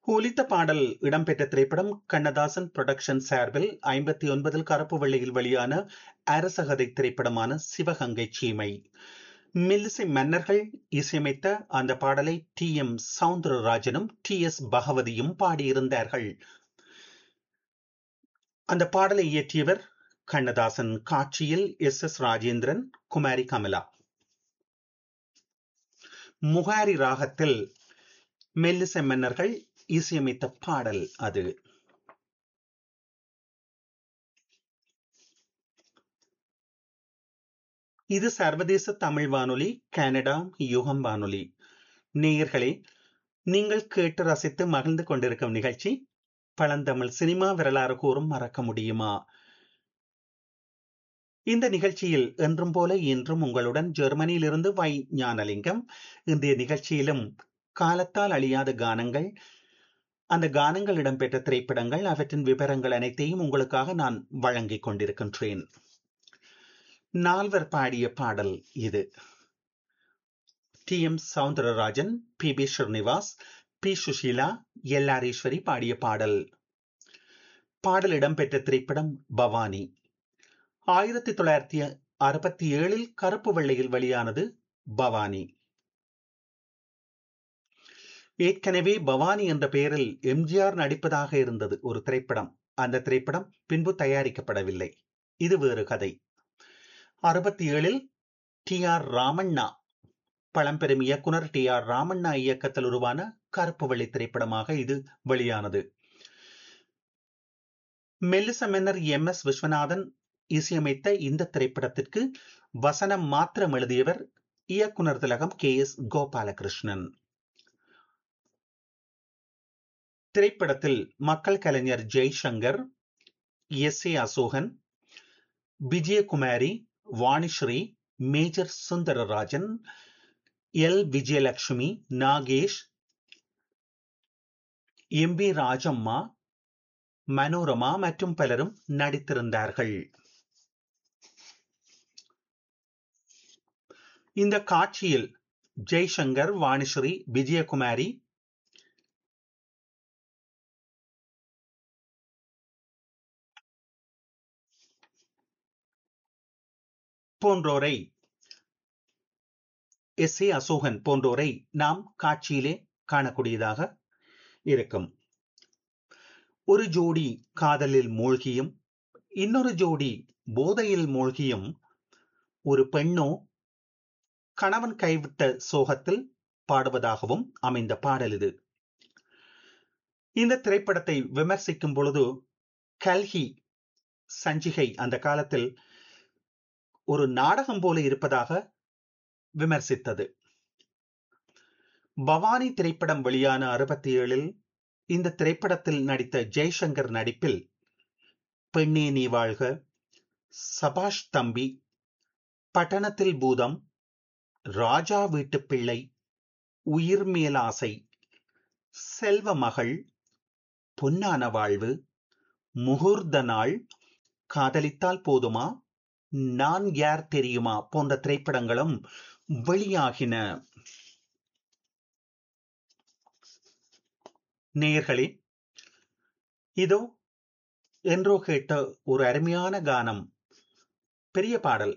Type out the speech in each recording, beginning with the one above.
ஒலித்த பாடல் இடம்பெற்ற திரைப்படம் கண்ணதாசன் புரொடக்ஷன் சார்பில் ஐம்பத்தி ஒன்பதில் கருப்பு வெள்ளையில் வெளியான அரசகதை திரைப்படமான சிவகங்கை சீமை மில்லிசை மன்னர்கள் இசையமைத்த அந்த பாடலை டி எம் சவுந்தரராஜனும் டி எஸ் பகவதியும் பாடியிருந்தார்கள் அந்த பாடலை இயற்றியவர் கண்ணதாசன் காட்சியில் எஸ் எஸ் ராஜேந்திரன் குமாரி கமலா முகாரி ராகத்தில் மெல்லிசை மன்னர்கள் இசையமைத்த பாடல் அது இது சர்வதேச தமிழ் வானொலி கனடா யுகம் வானொலி நேயர்களே நீங்கள் கேட்டு ரசித்து மகிழ்ந்து கொண்டிருக்கும் நிகழ்ச்சி பழந்தமிழ் சினிமா வரலாறு கூறும் மறக்க முடியுமா இந்த நிகழ்ச்சியில் என்றும் போல இன்றும் உங்களுடன் ஜெர்மனியிலிருந்து வை ஞானலிங்கம் இன்றைய நிகழ்ச்சியிலும் காலத்தால் அழியாத கானங்கள் அந்த கானங்கள் இடம்பெற்ற திரைப்படங்கள் அவற்றின் விவரங்கள் அனைத்தையும் உங்களுக்காக நான் வழங்கிக் கொண்டிருக்கின்றேன் நால்வர் பாடிய பாடல் இது T M Soundararajan P B Sreenivas P Susheela L R Eswari பாடிய பாடல் பாடல் இடம்பெற்ற திரைப்படம் பவானி ஆயிரத்தி தொள்ளாயிரத்தி அறுபத்தி ஏழில் கருப்பு வெள்ளையில் வெளியானது பவானி ஏற்கனவே பவானி என்ற பெயரில் எம்ஜிஆர் நடிப்பதாக இருந்தது ஒரு திரைப்படம் அந்த திரைப்படம் பின்பு தயாரிக்கப்படவில்லை இது வேறு கதை அறுபத்தி ஏழில் டி ஆர் ராமண்ணா பழம்பெரும் இயக்குனர் டி ஆர் ராமண்ணா இயக்கத்தில் உருவான கருப்பு வெள்ளி திரைப்படமாக இது வெளியானது மெல்லிச மன்னர் எம் எஸ் விஸ்வநாதன் இசையமைத்த இந்த திரைப்படத்திற்கு வசனம் மாத்திரம் எழுதியவர் இயக்குனர் திலகம் கே எஸ் கோபாலகிருஷ்ணன் திரைப்படத்தில் மக்கள் கலைஞர் Jaishankar S A Ashokan Vijayakumari Vanisri Major Sundararajan L Vijayalakshmi Nagesh M P Rajamma Manorama மற்றும் பலரும் நடித்திருந்தார்கள் இந்த காட்சியில் ஜெய்சங்கர் வாணிஸ்ரீ விஜயகுமாரி போன்றோரை எஸ் ஏ அசோகன் போன்றோரை நாம் காட்சியிலே காணக்கூடியதாக இருக்கும் ஒரு ஜோடி காதலில் மூழ்கியும் இன்னொரு ஜோடி போதையில் மூழ்கியும் ஒரு பெண்ணோ கணவன் கைவிட்ட சோகத்தில் பாடுவதாகவும் அமைந்த பாடல் இது இந்த திரைப்படத்தை விமர்சிக்கும் பொழுது கல்கி சஞ்சிகை அந்த காலத்தில் ஒரு நாடகம் போல இருப்பதாக விமர்சித்தது பவானி திரைப்படம் வெளியான அறுபத்தி ஏழில் இந்த திரைப்படத்தில் நடித்த ஜெய்சங்கர் நடிப்பில் பெண்ணே நீ வாழ்க சபாஷ் தம்பி பட்டணத்தில் பூதம் ராஜா வீட்டு பிள்ளை உயிர் மேலாசை செல்வ மகள் பொன்னான வாழ்வு முகூர்த்த நாள் காதலித்தால் போதுமா நான் யார் தெரியுமா போன்ற திரைப்படங்களும் வெளியாகின நேயர்களே இதோ என்றோ கேட்ட ஒரு அருமையான கானம் பெரிய பாடல்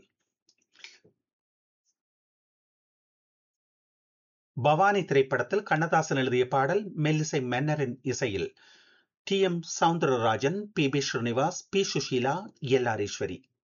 பவானி திரைப்படத்தில் கண்ணதாசன் எழுதிய பாடல் மெல்லிசை மன்னரின் இசையில் T M Soundararajan P B Sreenivas P Susheela L R Eswari